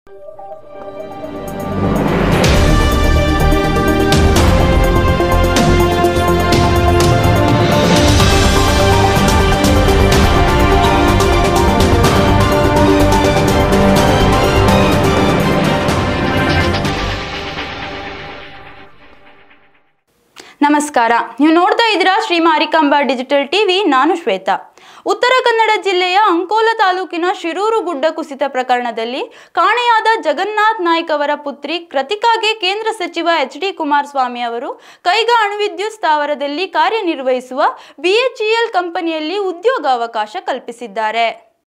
ನಮಸ್ಕಾರ ನೀವು ನೋಡ್ತಾ ಇದ್ದೀರಾ ಶ್ರೀ ಮಾರಿಕಾಂಬಾ ಡಿಜಿಟಲ್ ಟಿವಿ ನಾನು ಶ್ವೇತಾ ಉತ್ತರ ಕನ್ನಡ ಜಿಲ್ಲೆಯ ಅಂಕೋಲ ತಾಲೂಕಿನ ಶಿರೂರು ಗುಡ್ಡ ಕುಸಿತ ಪ್ರಕರಣದಲ್ಲಿ ಕಾಣೆಯಾದ ಜಗನ್ನಾಥ್ ನಾಯ್ಕ್ ಅವರ ಪುತ್ರಿ ಕೃತಿಕಾಗೆ ಕೇಂದ್ರ ಸಚಿವ ಎಚ್ ಡಿ ಕುಮಾರಸ್ವಾಮಿ ಅವರು ಕೈಗಾ ಅಣುವಿದ್ಯುತ್ ಸ್ಥಾವರದಲ್ಲಿ ಕಾರ್ಯನಿರ್ವಹಿಸುವ ಬಿಎಚ್ಇಎಲ್ ಕಂಪನಿಯಲ್ಲಿ ಉದ್ಯೋಗಾವಕಾಶ ಕಲ್ಪಿಸಿದ್ದಾರೆ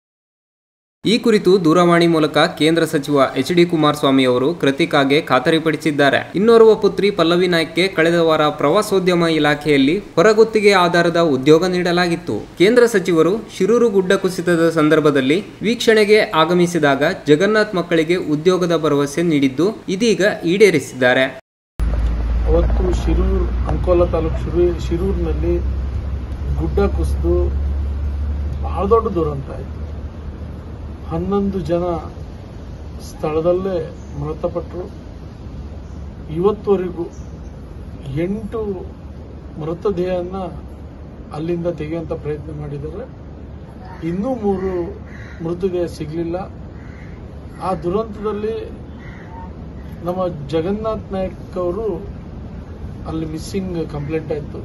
ಈ ಕುರಿತು ದೂರವಾಣಿ ಮೂಲಕ ಕೇಂದ್ರ ಸಚಿವ ಎಚ್ ಡಿ ಕುಮಾರಸ್ವಾಮಿ ಅವರು ಕೃತಿಕಾಗೆ ಖಾತರಿಪಡಿಸಿದ್ದಾರೆ ಇನ್ನೋರ್ವ ಪುತ್ರಿ ಪಲ್ಲವಿ ನಾಯ್ಕ್ಗೆ ಕಳೆದ ವಾರ ಪ್ರವಾಸೋದ್ಯಮ ಇಲಾಖೆಯಲ್ಲಿ ಹೊರಗುತ್ತಿಗೆ ಆಧಾರದ ಉದ್ಯೋಗ ನೀಡಲಾಗಿತ್ತು ಕೇಂದ್ರ ಸಚಿವರು ಶಿರೂರು ಗುಡ್ಡ ಕುಸಿತದ ಸಂದರ್ಭದಲ್ಲಿ ವೀಕ್ಷಣೆಗೆ ಆಗಮಿಸಿದಾಗ ಜಗನ್ನಾಥ್ ಮಕ್ಕಳಿಗೆ ಉದ್ಯೋಗದ ಭರವಸೆ ನೀಡಿದ್ದು ಇದೀಗ ಈಡೇರಿಸಿದ್ದಾರೆ ಅವತ್ತು ಶಿರೂರು ಅಂಕೋಲ ತಾಲೂಕು ಶಿರೂ ಶಿರೂರಿನಲ್ಲಿ ಗುಡ್ಡ ಕುಸಿದು ಬಹಳ ದೊಡ್ಡ ದುರಂತ ಆಯಿತು ಹನ್ನೊಂದು ಜನ ಸ್ಥಳದಲ್ಲೇ ಮೃತಪಟ್ಟರು ಇವತ್ತುವರೆಗೂ ಎಂಟು ಮೃತದೇಹನ ಅಲ್ಲಿಂದ ತೆಗೆಯುವಂಥ ಪ್ರಯತ್ನ ಮಾಡಿದ್ದಾರೆ ಇನ್ನೂ ಮೂರು ಮೃತದೇಹ ಸಿಗಲಿಲ್ಲ ಆ ದುರಂತದಲ್ಲಿ ನಮ್ಮ ಜಗನ್ನಾಥ್ ನಾಯಕ್ ಅವರು ಅಲ್ಲಿ ಮಿಸ್ಸಿಂಗ್ ಕಂಪ್ಲೇಂಟ್ ಆಯಿತು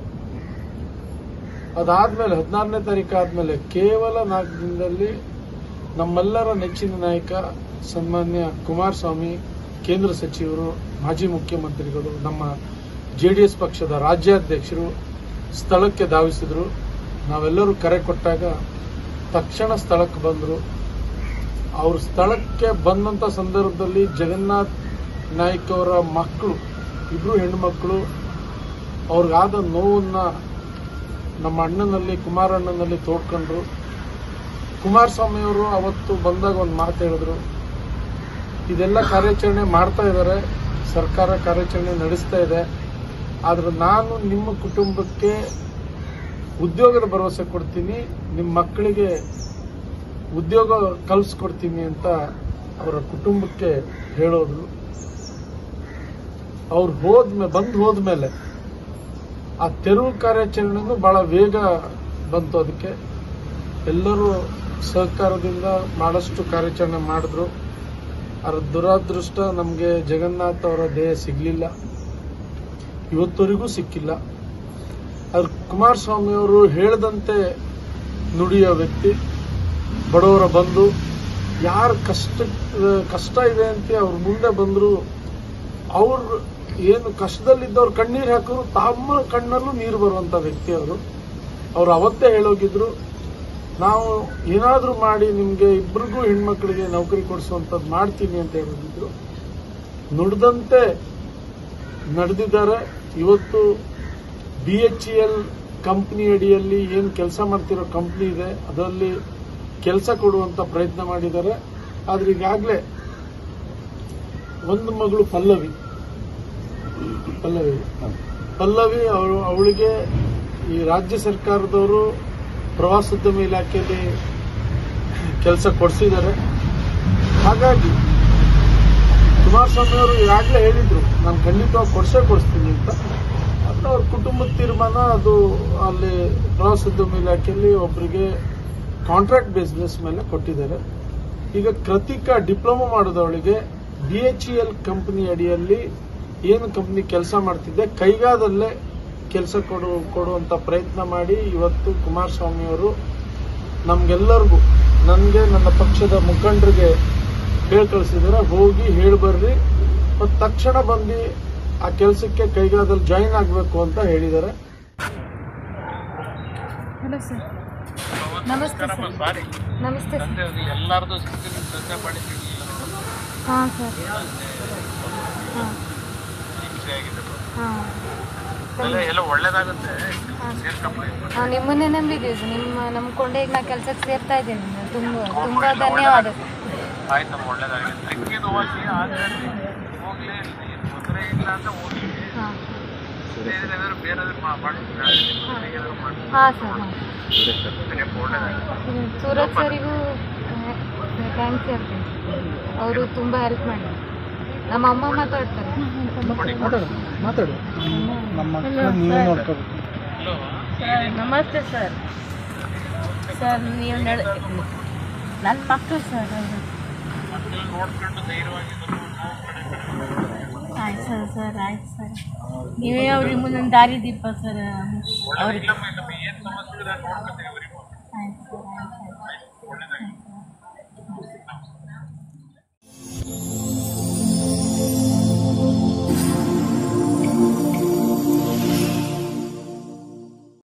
ಅದಾದ್ಮೇಲೆ ಹದಿನಾರನೇ ತಾರೀಕು ಆದ್ಮೇಲೆ ಕೇವಲ ನಾಲ್ಕು ದಿನದಲ್ಲಿ ನಮ್ಮೆಲ್ಲರ ನೆಚ್ಚಿನ ನಾಯಕ ಸನ್ಮಾನ್ಯ ಕುಮಾರಸ್ವಾಮಿ ಕೇಂದ್ರ ಸಚಿವರು ಮಾಜಿ ಮುಖ್ಯಮಂತ್ರಿಗಳು ನಮ್ಮ ಜೆ ಡಿ ಎಸ್ ಪಕ್ಷದ ರಾಜ್ಯಾಧ್ಯಕ್ಷರು ಸ್ಥಳಕ್ಕೆ ಧಾವಿಸಿದ್ರು ನಾವೆಲ್ಲರೂ ಕರೆ ಕೊಟ್ಟಾಗ ತಕ್ಷಣ ಸ್ಥಳಕ್ಕೆ ಬಂದರು ಅವ್ರ ಸ್ಥಳಕ್ಕೆ ಬಂದಂತ ಸಂದರ್ಭದಲ್ಲಿ ಜಗನ್ನಾಥ್ ನಾಯ್ಕ್ ಅವರ ಮಕ್ಕಳು ಇಬ್ರು ಹೆಣ್ಣುಮಕ್ಕಳು ಅವ್ರಿಗಾದ ನೋವನ್ನ ನಮ್ಮ ಅಣ್ಣನಲ್ಲಿ ಕುಮಾರಣ್ಣನಲ್ಲಿ ತೋಡ್ಕೊಂಡ್ರು ಕುಮಾರಸ್ವಾಮಿ ಅವರು ಅವತ್ತು ಬಂದಾಗ ಒಂದು ಮಾತು ಹೇಳಿದ್ರು ಇದೆಲ್ಲ ಕಾರ್ಯಾಚರಣೆ ಮಾಡ್ತಾ ಇದ್ದಾರೆ ಸರ್ಕಾರ ಕಾರ್ಯಾಚರಣೆ ನಡೆಸ್ತಾ ಇದೆ ಆದ್ರೆ ನಾನು ನಿಮ್ಮ ಕುಟುಂಬಕ್ಕೆ ಉದ್ಯೋಗದ ಭರವಸೆ ಕೊಡ್ತೀನಿ ನಿಮ್ಮ ಮಕ್ಕಳಿಗೆ ಉದ್ಯೋಗ ಕಲ್ಸ್ಕೊಡ್ತೀನಿ ಅಂತ ಅವರ ಕುಟುಂಬಕ್ಕೆ ಹೇಳೋದ್ರು ಅವ್ರು ಹೋದ್ಮೇಲೆ ಬಂದು ಹೋದ್ಮೇಲೆ ಆ ತೆರವು ಕಾರ್ಯಾಚರಣೆನೂ ಬಹಳ ವೇಗ ಬಂತು ಅದಕ್ಕೆ ಎಲ್ಲರೂ ಸಹಕಾರದಿಂದ ಬಹಳಷ್ಟು ಕಾರ್ಯಾಚರಣೆ ಮಾಡಿದ್ರು ಅದ್ರ ದುರಾದೃಷ್ಟ ನಮಗೆ ಜಗನ್ನಾಥ್ ಅವರ ದೇಹ ಸಿಗ್ಲಿಲ್ಲ ಇವತ್ತವರೆಗೂ ಸಿಕ್ಕಿಲ್ಲ ಅದ್ರ ಕುಮಾರಸ್ವಾಮಿ ಅವರು ಹೇಳ್ದಂತೆ ನುಡಿಯೋ ವ್ಯಕ್ತಿ ಬಡವರ ಬಂದು ಯಾರು ಕಷ್ಟ ಕಷ್ಟ ಇದೆ ಅಂತ ಅವ್ರ ಮುಂದೆ ಬಂದ್ರು ಅವ್ರು ಏನು ಕಷ್ಟದಲ್ಲಿದ್ದವ್ರು ಕಣ್ಣೀರು ಹಾಕಿದ್ರು ತಮ್ಮ ಕಣ್ಣಲ್ಲೂ ನೀರು ಬರುವಂತ ವ್ಯಕ್ತಿ ಅವರು ಅವ್ರು ಅವತ್ತೇ ಹೇಳೋಗಿದ್ರು ನಾವು ಏನಾದ್ರೂ ಮಾಡಿ ನಿಮ್ಗೆ ಇಬ್ರಿಗೂ ಹೆಣ್ಮಕ್ಳಿಗೆ ನೌಕರಿ ಕೊಡಿಸುವಂತದ್ದು ಮಾಡ್ತೀನಿ ಅಂತ ಹೇಳಿದ್ರು ನುಡಿದಂತೆ ನಡೆದಿದ್ದಾರೆ ಇವತ್ತು ಬಿ ಎಚ್ ಎಲ್ ಕಂಪ್ನಿ ಅಡಿಯಲ್ಲಿ ಏನು ಕೆಲಸ ಮಾಡ್ತಿರೋ ಕಂಪ್ನಿ ಇದೆ ಅದರಲ್ಲಿ ಕೆಲಸ ಕೊಡುವಂತ ಪ್ರಯತ್ನ ಮಾಡಿದ್ದಾರೆ ಆದ್ರೆ ಈಗಾಗಲೇ ಒಂದು ಮಗಳು ಪಲ್ಲವಿ ಪಲ್ಲವಿ ಪಲ್ಲವಿ ಅವಳು ಅವಳಿಗೆ ಈ ರಾಜ್ಯ ಸರ್ಕಾರದವರು ಪ್ರವಾಸೋದ್ಯಮ ಇಲಾಖೆಯಲ್ಲಿ ಕೆಲಸ ಕೊಡಿಸಿದ್ದಾರೆ ಹಾಗಾಗಿ ಕುಮಾರಸ್ವಾಮಿ ಅವರು ಈಗಾಗಲೇ ಹೇಳಿದ್ರು ನಾನು ಖಂಡಿತವಾಗಿ ಕೊಡ್ಸೇ ಕೊಡಿಸ್ತೀನಿ ಅಂತ ಅದು ಅವ್ರ ಕುಟುಂಬದ ತೀರ್ಮಾನ ಅದು ಅಲ್ಲಿ ಪ್ರವಾಸೋದ್ಯಮ ಇಲಾಖೆಯಲ್ಲಿ ಒಬ್ಬರಿಗೆ ಕಾಂಟ್ರಾಕ್ಟ್ ಬಿಸ್ನೆಸ್ ಮೇಲೆ ಕೊಟ್ಟಿದ್ದಾರೆ ಈಗ ಕೃತಿಕಾ ಡಿಪ್ಲೊಮಾ ಮಾಡಿದವಳಿಗೆ B H E L company ಅಡಿಯಲ್ಲಿ ಏನು ಕಂಪನಿ ಕೆಲಸ ಮಾಡ್ತಿದ್ದೆ ಕೈಗಾದಲ್ಲೇ ಕೆಲಸ ಕೊಡು ಕೊಡುವಂತ ಪ್ರಯತ್ನ ಮಾಡಿ ಇವತ್ತು ಕುಮಾರಸ್ವಾಮಿ ಅವರು ನಮ್ಗೆಲ್ಲರಿಗೂ ನನಗೆ ನನ್ನ ಪಕ್ಷದ ಮುಖಂಡರಿಗೆ ಹೇಳಿ ಕಳಿಸಿದ್ದಾರೆ ಹೋಗಿ ಹೇಳಿ ಬರ್ರಿ ಮತ್ತು ತಕ್ಷಣ ಬಂದು ಆ ಕೆಲಸಕ್ಕೆ ಕೈಗಾದಲ್ಲಿ ಜಾಯಿನ್ ಆಗಬೇಕು ಅಂತ ಹೇಳಿದ್ದಾರೆ ಹಲೋ ಸರ್ ನಮಸ್ತೆ ಸರ್ ನಮಸ್ತೆ ಸರ್ ಎಲ್ಲರದು ಹಾಂ ಸರ್ ಹಾಂ ಹಾಂ ಎಲ್ಲ ಒಳ್ಳೇದಾಗುತ್ತೆ ಹಾಂ ನಿಮ್ಮನ್ನೇ ನಂಬಿದ್ದೀವಿ ಸರ್ ನಿಮ್ಮ ನಂಬ್ಕೊಂಡೆ ಈಗ ನಾ ಕೆಲ್ಸಕ್ಕೆ ಸೇರ್ತಾ ಇದ್ದೀನಿ ತುಂಬ ತುಂಬ ಧನ್ಯವಾದ ಆಯ್ತಮ್ಮ ಒಳ್ಳೇದಾಗುತ್ತೆ ತೆಂಗಿನ ಹೋಗಿ ಆದ್ಮೇಲೆ ಹೋಗ್ಲಿ ತೊಂದರೆ ಇಲ್ಲ ಅಂತ ಹೋಗಿ ಹಾಂ ಏನಾದ್ರು ಬೇರೆ ಮಾಡಿ ಹಾಂ ಸರ್ ಹಾಂ ಒಳ್ಳೇದಾಗುತ್ತೆ ಸೂರತ್ ಸರಿಗೂ ಥ್ಯಾಂಕ್ಸ್ ಹೇಳ್ತೀನಿ ಅವರು ತುಂಬ ಹೆಲ್ಪ್ ಮಾಡಿದ್ರು ನಮ್ಮ ಅಮ್ಮ ಮಾತಾಡ್ತಾರೆ ಮಾತಾಡು ಮಾತಾಡು ನಮ್ಮ ಮಕ್ಕಳು ನೀವೇ ನೋಡ್ಕೋಬೇಕು ಸರ್ ನಮಸ್ತೆ ಸರ್ ಸರ್ ನೀವು ನಡೆ ನನ್ನ ಮಕ್ಕಳು ಸರ್ ಅವರು ಆಯ್ತು ಸರ್ ಸರ್ ಆಯ್ತು ಸರ್ ನೀವೇ ಅವ್ರಿಗೆ ಮುಂದೊಂದು ದಾರಿ ದೀಪ ಸರ್ ಅವ್ರಿಗೆ